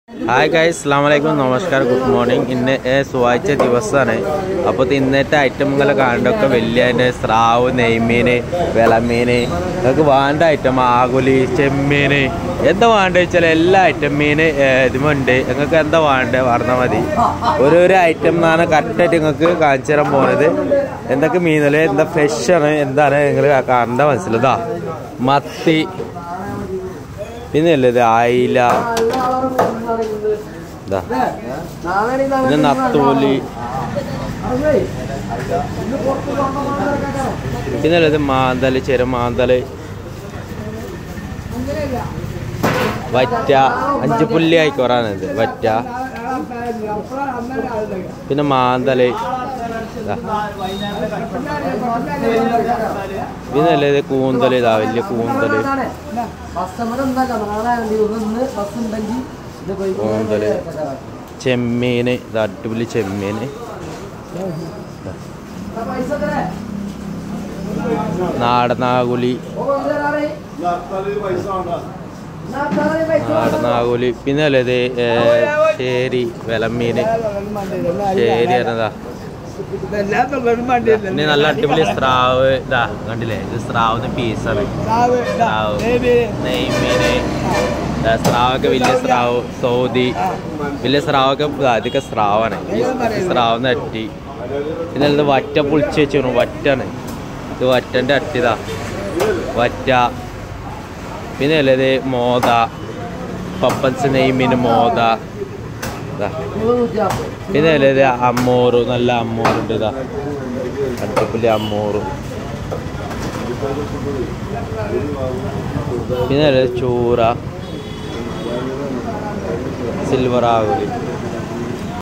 Hi guys അസ്സാം വലൈക്കും നമസ്കാരം ഗുഡ് മോർണിംഗ് ഇന്ന് ഏ, ചൊവ്വാഴ്ച ദിവസമാണ് അപ്പോൾ ഇന്നത്തെ ഐറ്റമുകൾ കാണണ്ടൊക്കെ വലിയ അതിൻ്റെ സ്രാവ് നെയ്മീൻ വിളമീൻ നിങ്ങൾക്ക് വേണ്ട ഐറ്റം ആകുലി ചെമ്മീൻ എന്താ വേണ്ട വെച്ചാൽ എല്ലാ ഐറ്റം മീൻ ഇതുമുണ്ട് നിങ്ങൾക്ക് എന്താ വേണ്ടത് പറഞ്ഞാൽ മതി ഓരോരോ ഐറ്റം എന്നാണ് കറക്റ്റായിട്ട് നിങ്ങൾക്ക് കാണിച്ചു തരാൻ പോകുന്നത് എന്തൊക്കെ മീനല്ലേ എന്താ ഫ്രഷാണ് എന്താണ് നിങ്ങൾ കണ്ട മനസ്സിലതാ മത്തി പിന്നെ അല്ലേ ഇത് അയില ഇതാ പിന്നെ നത്തോലി പിന്നെ അല്ലേ ഇത് മാന്തല് ചെറു മാന്തല് വറ്റ അഞ്ച് പുല്ലി ആയിക്കോറാണിത് വറ്റ പിന്നെ മാന്തല് ഇതാ. പിന്നെ അല്ലേ ഇത് കൂന്തല് ഇതാ വലിയ കൂന്തല് കൂന്തല് ചെമ്മീന് ഇത് അടിപൊളി ചെമ്മീന് നാടനാകുലി നാടനാകുലി പിന്നെ അല്ലേ ഇത് ഏ, ശേരി വിലമീന് ശേരി എന്നതാ പിന്നെ നല്ല അടിപൊളി സ്രാവ് ഇതാ കണ്ടില്ലേ ഇത് സ്രാവിന്റെ പീസാണ് സ്രാവ് നെയ്മീന് ഇതാ സ്രാവൊക്കെ വലിയ സ്രാവ് സൗദി വലിയ സ്രാവൊക്കെ ഇതാ, ഇതൊക്കെ സ്രാവാണ് ഈ സ്രാവ് നട്ടി പിന്നെ ഇത് വറ്റ പൊളിച്ച് വെച്ചു വറ്റാണ് ഇത് വറ്റന്റെ അട്ടിതാ വറ്റ പിന്നെ അല്ലേ ഇത് മോത പപ്പൻസ് നെയ്മീന് മോത ഇതാ പിന്നെ അല്ലേ ഇത് അമ്മൂറ് നല്ല അമ്മൂറുണ്ട് ഇതാ അടിപൊളി അമ്മൂറ് പിന്നെ അല്ലേ ചൂറ സിൽവർ ആകുലി